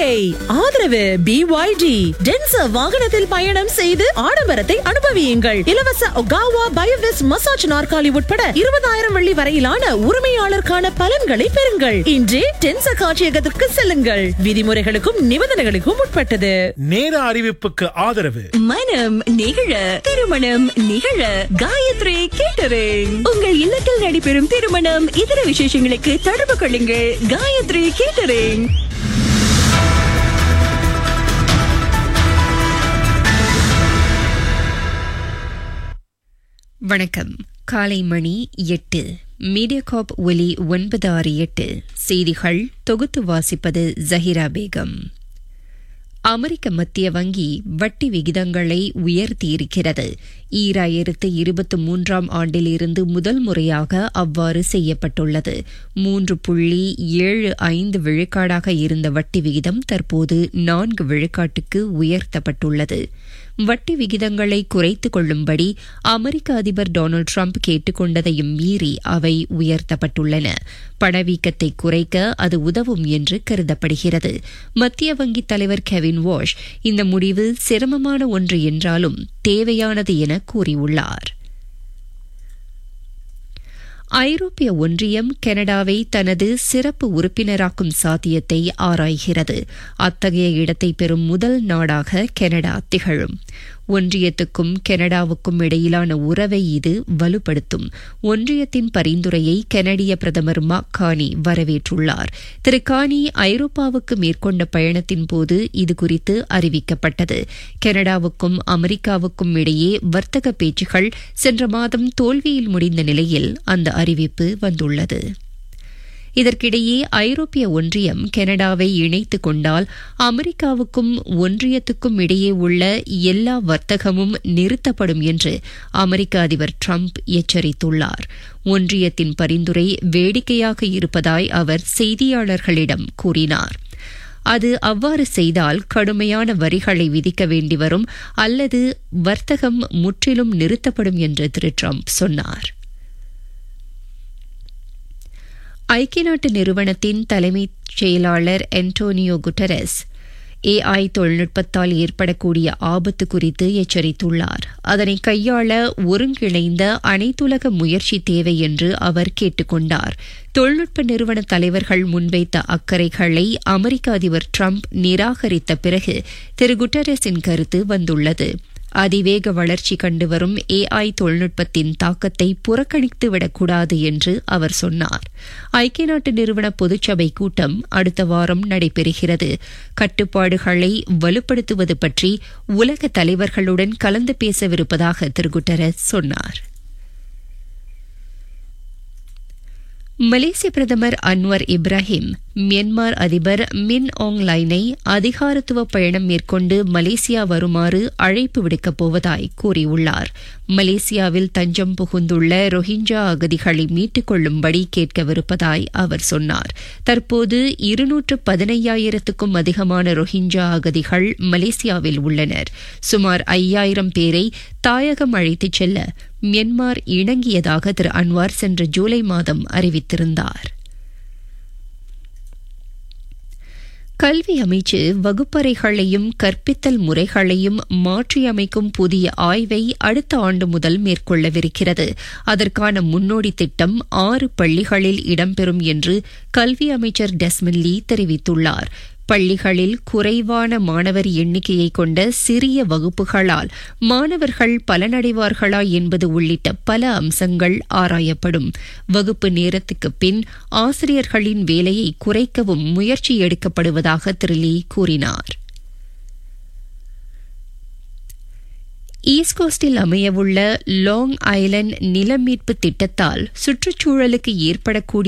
சலுகை ஆதரவு BYD tensor வாகனத்தில் பயணம் செய்து ஆடம்பரத்தை அனுபவியுங்கள் இலவச ஒகாவா பயோவிஸ் மசாஜ் நாற்காலி உட்பட இருபதாயிரம் வெள்ளி வரையிலான உரிமையாளருக்கான பலன்களை பெறுங்கள் இன்றே டென்சர் காட்சியகத்திற்கு செல்லுங்கள் விதிமுறைகளுக்கும் நிபந்தனைகளுக்கும் உட்பட்டது நேர அறிவிப்புக்கு ஆதரவு மனம் நிகழ திருமணம் நிகழ காயத்ரி கேட்டரிங் உங்கள் இல்லத்தில் நடைபெறும் திருமணம் இதர விசேஷங்களுக்கு தொடர்பு கொள்ளுங்கள் காயத்ரி கேட்டரிங் வணக்கம் காலை மணி எட்டு மீடியாகாப் ஒலி ஒன்பது ஆறு எட்டு செய்திகள் தொகுத்து வாசிப்பது ஜஹிரா பேகம் அமெரிக்க மத்திய வங்கி வட்டி விகிதங்களை உயர்த்தியிருக்கிறது ஈராயிரத்து இருபத்தி மூன்றாம் ஆண்டிலிருந்து முதல் முறையாக அவ்வாறு செய்யப்பட்டுள்ளது மூன்று புள்ளி ஏழு ஐந்து விழுக்காடாக இருந்த வட்டி விகிதம் தற்போது நான்கு விழுக்காட்டுக்கு உயர்த்தப்பட்டுள்ளது வட்டி விகிதங்களை குறைத்துக் கொள்ளும்படி அமெரிக்க அதிபர் டொனால்டு டிரம்ப் கேட்டுக்கொண்டதையும் மீறி அவை உயர்த்தப்பட்டுள்ளன பணவீக்கத்தை குறைக்க அது உதவும் என்று கருதப்படுகிறது மத்திய வங்கி தலைவர் கெவின் வாஷ் இந்த முடிவு சிரமமான ஒன்று என்றாலும் தேவையானது என கூறியுள்ளார் ஐரோப்பிய ஒன்றியம் கனடாவை தனது சிறப்பு உறுப்பினராக்கும் சாத்தியத்தை ஆராய்கிறது அத்தகைய இடத்தை பெறும் முதல் நாடாக கனடா திகழும் ஒன்றியத்துக்கும் கனடாவுக்கும் இடையிலான உறவை இது வலுப்படுத்தும் ஒன்றியத்தின் பரிந்துரையை கனடிய பிரதமர் மக்கானி வரவேற்றுள்ளார் திரு கானி ஐரோப்பாவுக்கு மேற்கொண்ட பயணத்தின் போது இதுகுறித்து அறிவிக்கப்பட்டது கனடாவுக்கும் அமெரிக்காவுக்கும் இடையே வர்த்தக பேச்சுகள் சென்ற மாதம் தோல்வியில் முடிந்த நிலையில் அந்த அறிவிப்பு வந்துள்ளது இதற்கிடையே ஐரோப்பிய ஒன்றியம் கனடாவை இணைத்துக் கொண்டால் அமெரிக்காவுக்கும் ஒன்றியத்துக்கும் இடையே உள்ள எல்லா வர்த்தகமும் நிறுத்தப்படும் என்று அமெரிக்க அதிபர் டிரம்ப் எச்சரித்துள்ளார் ஒன்றியத்தின் பரிந்துரை வேடிக்கையாக இருப்பதாய் அவர் செய்தியாளர்களிடம் கூறினார் அது அவ்வாறு செய்தால் கடுமையான வரிகளை விதிக்க வேண்டி வரும் அல்லது வர்த்தகம் முற்றிலும் நிறுத்தப்படும் என்று திரு டிரம்ப் சொன்னார் ஐக்கிய நாட்டு நிறுவனத்தின் தலைமைச் செயலாளர் அன்டோனியோ குட்டரஸ் ஏஐ தொழில்நுட்பத்தால் ஏற்படக்கூடிய ஆபத்து குறித்து எச்சரித்துள்ளார் அதனை கையாள ஒருங்கிணைந்த அனைத்துலக முயற்சி தேவை என்று அவர் கேட்டுக் கொண்டார் தொழில்நுட்ப நிறுவன தலைவர்கள் முன்வைத்த அக்கறைகளை அமெரிக்க அதிபர் டிரம்ப் நிராகரித்த பிறகு திரு குட்டரஸின் கருத்து வந்துள்ளது அதிவேக வளர்ச்சி கண்டு வரும் ஏஐ தொழில்நுட்பத்தின் தாக்கத்தை புறக்கணித்துவிடக்கூடாது என்று அவர் சொன்னார் ஐக்கிய நாட்டு நிறுவன பொதுச்சபை கூட்டம் அடுத்த வாரம் நடைபெறுகிறது கட்டுப்பாடுகளை வலுப்படுத்துவது பற்றி உலக தலைவர்களுடன் கலந்து பேசவிருப்பதாக திரு குட்டரஸ் சொன்னார் மலேசிய பிரதமர் அன்வர் இப்ராஹிம் மியன்மார் அதிபர் மின் ஆங் லைனை அதிகாரத்துவ பயணம் மேற்கொண்டு மலேசியா வருமாறு அழைப்பு விடுக்கப் போவதாய் கூறியுள்ளார் மலேசியாவில் தஞ்சம் புகுந்துள்ள ரொஹிஞ்சா அகதிகளை மீட்டுக் கொள்ளும்படி கேட்கவிருப்பதாய் அவர் சொன்னார் தற்போது இருநூற்று பதினையாயிரத்துக்கும் அதிகமான ரொஹிஞ்சா அகதிகள் மலேசியாவில் உள்ளனர் சுமார் ஐயாயிரம் பேரை தாயகம் அழைத்துச் செல்ல மியன்மார் இணங்கியதாக திரு அன்வார் சென்ற ஜூலை மாதம் அறிவித்திருந்தார் கல்வி அமைச்சு வகுப்பறைகளையும் கற்பித்தல் முறைகளையும் மாற்றியமைக்கும் புதிய ஆய்வை அடுத்த ஆண்டு முதல் மேற்கொள்ளவிருக்கிறது அதற்கான முன்னோடி திட்டம் ஆறு பள்ளிகளில் இடம்பெறும் என்று கல்வி அமைச்சர் டெஸ்மன் லீ தெரிவித்துள்ளார் பள்ளிகளில் குறைவான மாணவர் எண்ணிக்கையை கொண்ட சிறிய வகுப்புகளால் மாணவர்கள் பலனடைவார்களா என்பது உள்ளிட்ட பல அம்சங்கள் ஆராயப்படும் வகுப்பு நேரத்துக்கு பின் ஆசிரியர்களின் வேலையை குறைக்கவும் முயற்சி எடுக்கப்படுவதாக திரு லீ கூறினார் ஈஸ்ட் கோஸ்டில் அமையவுள்ள லாங் ஐலண்ட் நில மீட்பு திட்டத்தால் சுற்றுச்சூழலுக்கு ஏற்படக்கூடிய